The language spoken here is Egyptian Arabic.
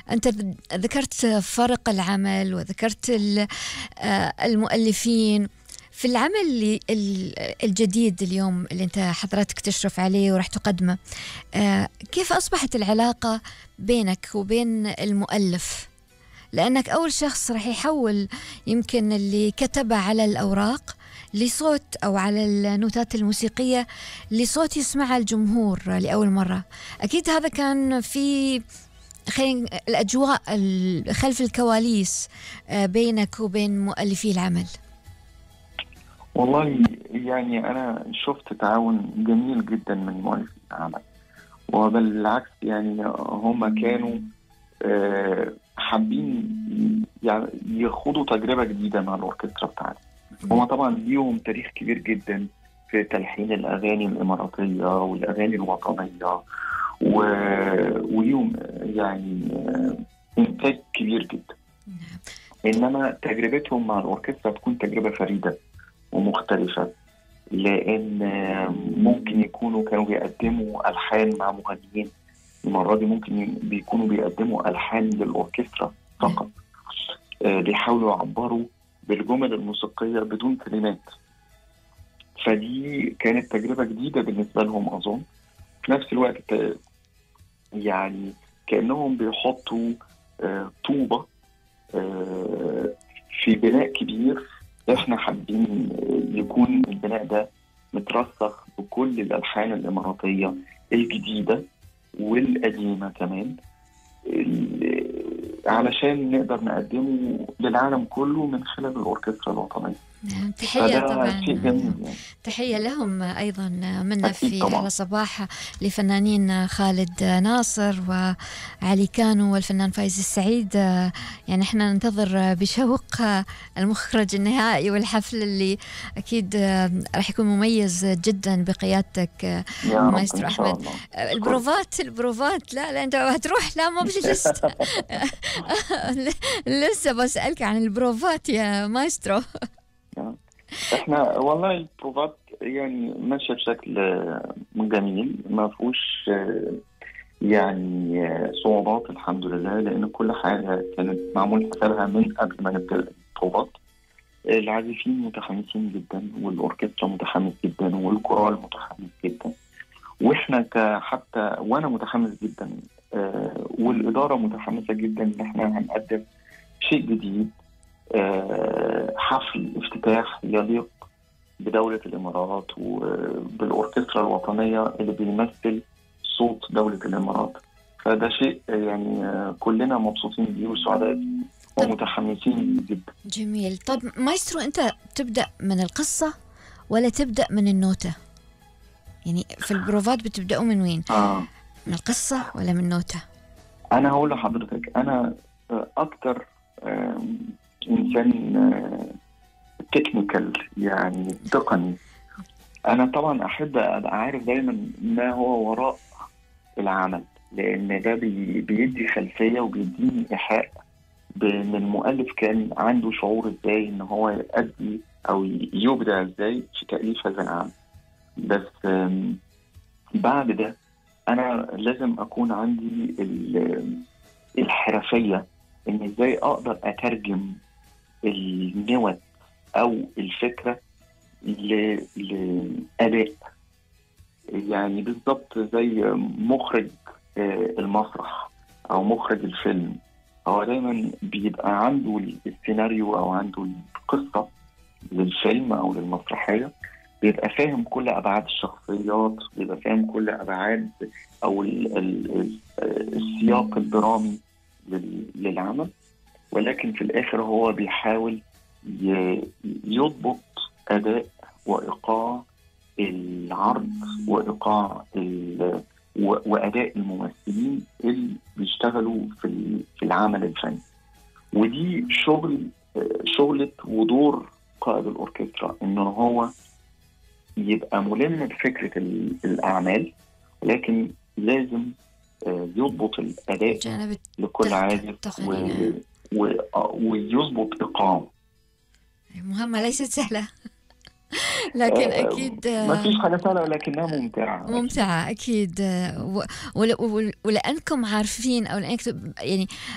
أنت ذكرت فرق العمل وذكرت المؤلفين في العمل الجديد اليوم اللي انت حضرتك تشرف عليه وراح تقدمه كيف اصبحت العلاقه بينك وبين المؤلف لانك اول شخص راح يحول يمكن اللي كتبه على الاوراق لصوت او على النوتات الموسيقيه لصوت يسمعها الجمهور لاول مره اكيد هذا كان في خلينا الاجواء خلف الكواليس بينك وبين مؤلفي العمل والله يعني انا شفت تعاون جميل جدا من مؤلفي العمل وبالعكس يعني هم كانوا حابين يعني يخوضوا تجربه جديده مع الاوركسترا بتاعتي هم طبعا ليهم تاريخ كبير جدا في تلحين الاغاني الاماراتيه والاغاني الوطنيه و... وليهم يعني انتاج كبير جدا انما تجربتهم مع الاوركسترا تكون تجربه فريده ومختلفه لان ممكن يكونوا كانوا بيقدموا الحان مع مغنيين المره دي ممكن بيكونوا بيقدموا الحان للاوركسترا فقط بيحاولوا يعبروا بالجمل الموسيقيه بدون كلمات فدي كانت تجربه جديده بالنسبه لهم اظن في نفس الوقت يعني كانهم بيحطوا طوبه في بناء كبير احنا حابين يكون البناء ده مترسخ بكل الالحان الاماراتيه الجديده والقديمه كمان علشان نقدر نقدمه للعالم كله من خلال الاوركسترا الوطنيه تحية طبعا شيء جميل يعني. تحية لهم أيضا منا في على صباح لفنانين خالد ناصر وعلي كانو والفنان فايز السعيد يعني احنا ننتظر بشوق المخرج النهائي والحفل اللي أكيد راح يكون مميز جدا بقيادتك مايسترو أحمد البروفات البروفات لا لا أنت هتروح لا ما بش لسه لسه بسألك عن البروفات يا مايسترو احنا والله البروفات يعني ماشيه بشكل جميل ما فيهوش يعني صعوبات الحمد لله لان كل حاجه كانت معمول حسابها من قبل ما نبدا البروفات العازفين متحمسين جدا والاوركسترا متحمس جدا والكورال متحمس جدا واحنا حتى وانا متحمس جدا والاداره متحمسه جدا ان احنا هنقدم شيء جديد حفل افتتاح يليق بدولة الإمارات وبالأوركسترا الوطنية اللي بيمثل صوت دولة الإمارات فده شيء يعني كلنا مبسوطين بيه وسعداء ومتحمسين جدا جميل طب مايسترو أنت تبدأ من القصة ولا تبدأ من النوتة يعني في البروفات بتبدأوا من وين آه. من القصة ولا من النوتة أنا هقول لحضرتك أنا أكتر انسان تكنيكال يعني تقني انا طبعا احب ابقى عارف دايما ما هو وراء العمل لان ده بي بيدي خلفيه وبيديني ايحاء بان المؤلف كان عنده شعور ازاي ان هو يؤدي او يبدع ازاي في تاليف هذا العمل بس بعد ده انا لازم اكون عندي الحرفيه ان ازاي اقدر اترجم النوت او الفكره لاداء يعني بالظبط زي مخرج المسرح او مخرج الفيلم هو دايما بيبقى عنده السيناريو او عنده القصه للفيلم او للمسرحيه بيبقى فاهم كل ابعاد الشخصيات بيبقى فاهم كل ابعاد او ال ال السياق الدرامي للعمل ولكن في الاخر هو بيحاول يضبط اداء وايقاع العرض وايقاع واداء الممثلين اللي بيشتغلوا في في العمل الفني ودي شغل شغله ودور قائد الاوركسترا ان هو يبقى ملم بفكره الاعمال لكن لازم يضبط الاداء لكل عازف و... و... ويظبط ايقاعه مهمه ليست سهله لكن اكيد ما فيش حاجه سهله ولكنها ممتعه ممتعه اكيد ولانكم عارفين او لانك يعني